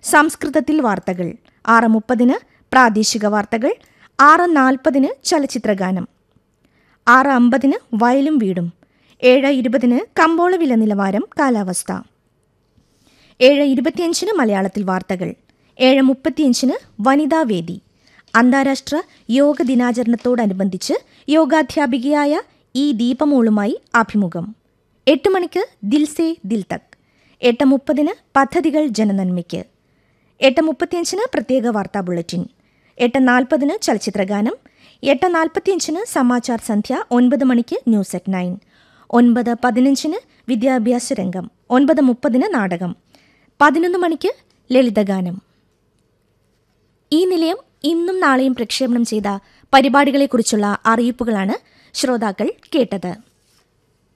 സംസ്കൃതത്തിൽ വാർത്തകൾ ആറ് മുപ്പതിന് പ്രാദേശിക വാർത്തകൾ ആറ് നാൽപ്പതിന് ചലച്ചിത്രഗാനം ആറ് അമ്പതിന് വയലും വീടും ഏഴ് ഇരുപതിന് കമ്പോള വില നിലവാരം കാലാവസ്ഥ ഏഴ് ഇരുപത്തിയഞ്ചിന് മലയാളത്തിൽ വാർത്തകൾ ഏഴ് മുപ്പത്തിയഞ്ചിന് വനിതാവേദി അന്താരാഷ്ട്ര യോഗ ദിനാചരണത്തോടനുബന്ധിച്ച് യോഗാധ്യാപികയായ ഇ ദീപമോളുമായി അഭിമുഖം എട്ട് മണിക്ക് ദിൽസേ ദിൽ തക് എട്ട് മുപ്പതിന് പദ്ധതികൾ ജനനന്മയ്ക്ക് എട്ട് മുപ്പത്തിയഞ്ചിന് പ്രത്യേക വാർത്താ ബുള്ളറ്റിൻ എട്ട് നാൽപ്പതിന് ചലച്ചിത്രഗാനം എട്ട് നാൽപ്പത്തിയഞ്ചിന് സമാചാർ സന്ധ്യ ഒൻപത് മണിക്ക് ന്യൂസ് അറ്റ് നയൻ ഒൻപത് പതിനഞ്ചിന് വിദ്യാഭ്യാസ രംഗം ഒൻപത് മുപ്പതിന് നാടകം പതിനൊന്ന് മണിക്ക് ലളിതഗാനം ഈ നിലയം ഇന്നും നാളെയും പ്രക്ഷേപണം ചെയ്ത പരിപാടികളെക്കുറിച്ചുള്ള അറിയിപ്പുകളാണ് ശ്രോതാക്കൾ കേട്ടത്